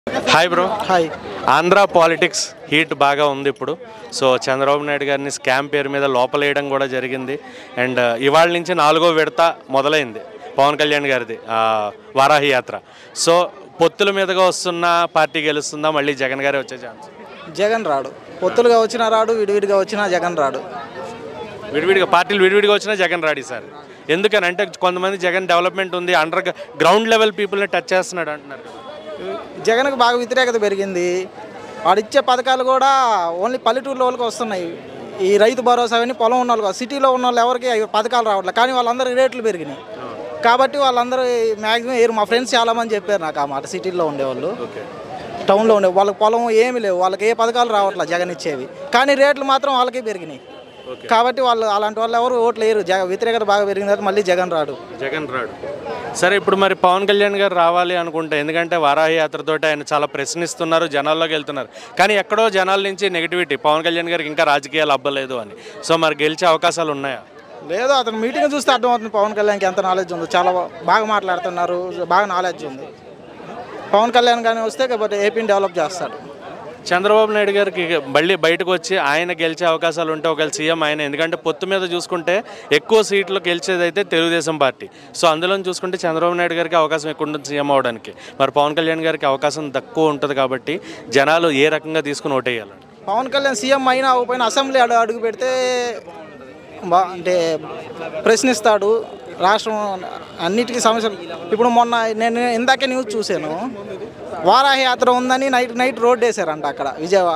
Hi bro hi Andhra politics heat బాగా ఉంది ఇప్పుడు సో చంద్రబాబు నాయుడు గారిని స్కామ్ పేరు మీద లోపలేయడం కూడా జరిగింది అండ్ ఇవాళ నుంచి నాలుగో విడత మొదలైంది పవన్ కళ్యాణ్ గారిది ఆ, వారాహి యాత్ర సో పొత్తుల మీదుగా వస్తున్న పార్టీ గెలుస్తుందా మళ్ళీ జగన్ గారే వచ్చే ఛాన్స్ జగన్ రాడు పొత్తులుగా వచ్చినా రాడు విడివిడిగా వచ్చినా జగన్ రాడు విడివిడిగా పార్టీలు విడివిడిగా వచ్చినా జగన్ రాడి సార్ ఎందుకని అంటే కొంతమంది జగన్ డెవలప్మెంట్ ఉంది అండర్ గ్రౌండ్ లెవెల్ పీపుల్ని టచ్ చేస్తున్నాడు అంటున్నారు కదా. జగన్కు బాగా వ్యతిరేకత పెరిగింది వాడు ఇచ్చే పథకాలు కూడా ఓన్లీ పల్లెటూరులో వాళ్ళకి వస్తున్నాయి ఈ రైతు భరోసా అవన్నీ పొలం ఉన్న వాళ్ళకి సిటీలో ఉన్న వాళ్ళు ఎవరికి అవి పథకాలు రావట్లేదు కానీ వాళ్ళందరికీ రేట్లు పెరిగినాయి కాబట్టి వాళ్ళందరూ మ్యాక్సిమం ఏరు మా ఫ్రెండ్స్ చాలామంది చెప్పారు నాకు ఆ మాట సిటీలో ఉండేవాళ్ళు ఓకే టౌన్లో ఉండే వాళ్ళకి పొలం ఏమీ లేవు వాళ్ళకి ఏ పథకాలు రావట్లేదు జగన్ ఇచ్చేవి కానీ రేట్లు మాత్రం వాళ్ళకే పెరిగినాయి కాబట్టి వాళ్ళు అలాంటి వాళ్ళు ఎవరు ఓట్లు వేయరు జగ వ్యతిరేకత బాగా పెరిగిన తర్వాత మళ్ళీ జగన్ రాడు జగన్ రాడు సరే ఇప్పుడు మరి పవన్ కళ్యాణ్ గారు రావాలి అనుకుంటే ఎందుకంటే వారాహి యాత్రతో ఆయన చాలా ప్రశ్నిస్తున్నారు జనాల్లోకి వెళ్తున్నారు కానీ ఎక్కడో జనాల నుంచి నెగిటివిటీ పవన్ కళ్యాణ్ గారికి ఇంకా రాజకీయాలు అవ్వలేదు అని సో మరి గెలిచే అవకాశాలు ఉన్నాయా లేదు అతను మీటింగ్ చూస్తే అర్థమవుతుంది పవన్ కళ్యాణ్కి ఎంత నాలెడ్జ్ ఉందో చాలా బా- బాగా మాట్లాడుతున్నారు బాగా నాలెడ్జ్ ఉంది పవన్ కళ్యాణ్ కానీ వస్తే కాబట్టి ఏపీని డెవలప్ చేస్తాడు చంద్రబాబు నాయుడు గారికి మళ్ళీ బయటకు వచ్చి ఆయన గెలిచే అవకాశాలు ఉంటే ఒకవేళ సీఎం ఆయన ఎందుకంటే పొత్తు మీద చూసుకుంటే ఎక్కువ సీట్లు గెలిచేదైతే తెలుగుదేశం పార్టీ సో అందులో చూసుకుంటే చంద్రబాబు నాయుడు గారికి అవకాశం ఎక్కువ ఉంటుంది సీఎం అవడానికి మరి పవన్ కళ్యాణ్ గారికి అవకాశం తక్కువ ఉంటుంది కాబట్టి జనాలు ఏ రకంగా తీసుకుని ఓటేయాలండి పవన్ కళ్యాణ్ సీఎం అయినా అవ్వకపోయినా అసెంబ్లీ అడుగు అడుగు పెడితే బా అంటే ప్రశ్నిస్తాడు రాష్ట్రం అన్నిటికీ సమస్యలు ఇప్పుడు మొన్న నేను ఇందాకే న్యూస్ చూశాను వారాహి యాత్ర ఉందని నైట్ నైట్ రోడ్ వేసారంట అక్కడ విజయవాడ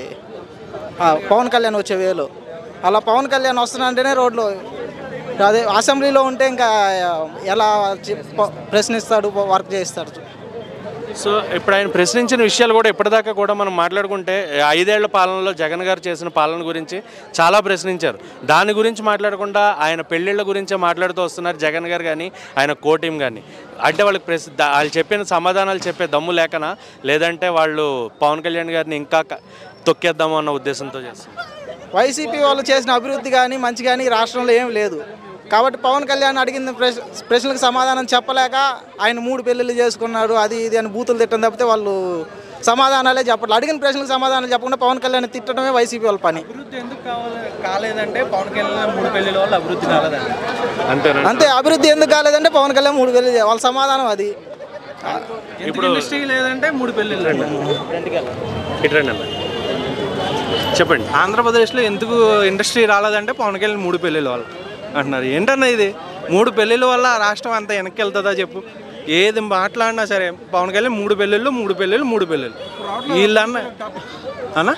పవన్ కళ్యాణ్ వచ్చే వేలో అలా పవన్ కళ్యాణ్ వస్తున్నాడంటేనే రోడ్లో అదే అసెంబ్లీలో ఉంటే ఇంకా ఎలా చెప్ప- ప్రశ్నిస్తాడు వర్క్ చేస్తాడు సో ఇప్పుడు ఆయన ప్రశ్నించిన విషయాలు కూడా ఇప్పటిదాకా కూడా మనం మాట్లాడుకుంటే ఐదేళ్ల పాలనలో జగన్ గారు చేసిన పాలన గురించి చాలా ప్రశ్నించారు దాని గురించి మాట్లాడకుండా ఆయన పెళ్ళిళ్ళ గురించే మాట్లాడుతూ వస్తున్నారు జగన్ గారు కానీ ఆయన కోటీం కానీ అంటే వాళ్ళకి ప్రశ్న దా- వాళ్ళు చెప్పిన సమాధానాలు చెప్పే దమ్ము లేకనా లేదంటే వాళ్ళు పవన్ కళ్యాణ్ గారిని ఇంకా క- తొక్కేద్దాము అన్న ఉద్దేశంతో చేస్తున్నారు వైసీపీ వాళ్ళు చేసిన అభివృద్ధి కానీ మంచి కానీ ఈ రాష్ట్రంలో ఏం లేదు కాబట్టి పవన్ కళ్యాణ్ అడిగిన ప్రశ్న ప్రశ్నలకు సమాధానం చెప్పలేక ఆయన మూడు పెళ్ళిళ్ళు చేసుకున్నాడు అది ఇది అని బూతులు తిట్టడం తప్పితే వాళ్ళు సమాధానాలే చెప్పట్లేదు అడిగిన ప్రశ్నలకు సమాధానం చెప్పకుండా పవన్ కళ్యాణ్ తిట్టడమే వైసీపీ వాళ్ళ పని అభివృద్ధి ఎందుకు కావాలి కాలేదంటే పవన్ కళ్యాణ్ మూడు పెళ్లిల వల్ల అభివృద్ధి కాలేదండి అంతేనా అంతే అభివృద్ధి ఎందుకు కాలేదంటే పవన్ కళ్యాణ్ మూడు పెళ్ళి వాళ్ళ సమాధానం అది ఇప్పుడు ఇండస్ట్రీ లేదంటే మూడు పెళ్లిళ్ళు అండి ఇట్రండి అన్న చెప్పండి ఆంధ్రప్రదేశ్లో ఎందుకు ఇండస్ట్రీ రాలేదంటే పవన్ కళ్యాణ్ మూడు పెళ్లిల వల్ల అంటున్నారు ఏంటన్నా ఇది మూడు పెళ్లిల వల్ల ఆ రాష్ట్రం అంతా వెనక్కి వెళ్తుందా చెప్పు ఏది మాట్లాడినా సరే పవన్ కళ్యాణ్ మూడు పెళ్ళిళ్ళు మూడు పెళ్ళిళ్ళు మూడు పెళ్ళిళ్ళు వీళ్ళన్న అన్నా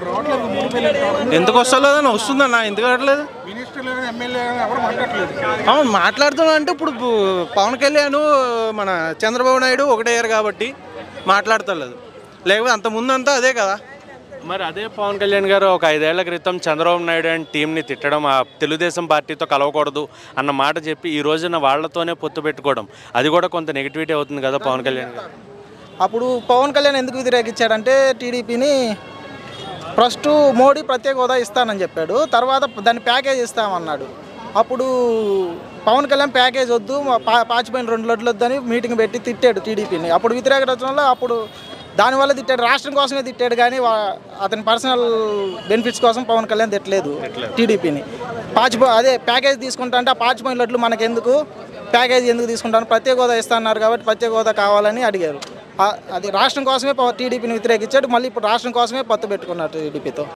ఎందుకు వస్తలేదని వస్తుందన్నా ఎందుకు రావట్లేదు అవును మాట్లాడుతున్నా అంటే ఇప్పుడు పు- పవన్ కళ్యాణ్ మన చంద్రబాబు నాయుడు ఒకటయ్యారు కాబట్టి మాట్లాడతలేదు లేకపోతే అంత ముందంతా అదే కదా మరి అదే పవన్ కళ్యాణ్ గారు ఒక ఐదేళ్ల క్రితం చంద్రబాబు నాయుడు అండ్ టీంని తిట్టడం ఆ తెలుగుదేశం పార్టీతో కలవకూడదు అన్న మాట చెప్పి ఈ రోజున వాళ్ళతోనే పొత్తు పెట్టుకోవడం అది కూడా కొంత నెగిటివిటీ అవుతుంది కదా పవన్ కళ్యాణ్ గారు అప్పుడు పవన్ కళ్యాణ్ ఎందుకు వ్యతిరేకించాడంటే టీడీపీని ఫస్ట్ మోడీ ప్రత్యేక హోదా ఇస్తానని చెప్పాడు తర్వాత దాన్ని ప్యాకేజ్ ఇస్తామన్నాడు అప్పుడు పవన్ కళ్యాణ్ ప్యాకేజ్ వద్దు మా పా పాచిపోయిన రెండు లడ్లు వద్దని మీటింగ్ పెట్టి తిట్టాడు టీడీపీని అప్పుడు వ్యతిరేక రచనలో అప్పుడు దానివల్ల తిట్టాడు రాష్ట్రం కోసమే తిట్టాడు కానీ వా- అతని పర్సనల్ బెనిఫిట్స్ కోసం పవన్ కళ్యాణ్ తిట్టలేదు టీడీపీని పాచిపో అదే ప్యాకేజ్ తీసుకుంటా అంటే ఆ పాచిపోయిన లడ్లు మనకెందుకు ప్యాకేజ్ ఎందుకు తీసుకుంటాను ప్రత్యేక హోదా ఇస్తాన్నారు కాబట్టి ప్రత్యేక హోదా కావాలని అడిగారు ఆ- అది రాష్ట్రం కోసమే టీడీపీని వ్యతిరేకించాడు మళ్ళీ ఇప్పుడు రాష్ట్రం కోసమే పత్తు పెట్టుకున్నారు టీడీపీతో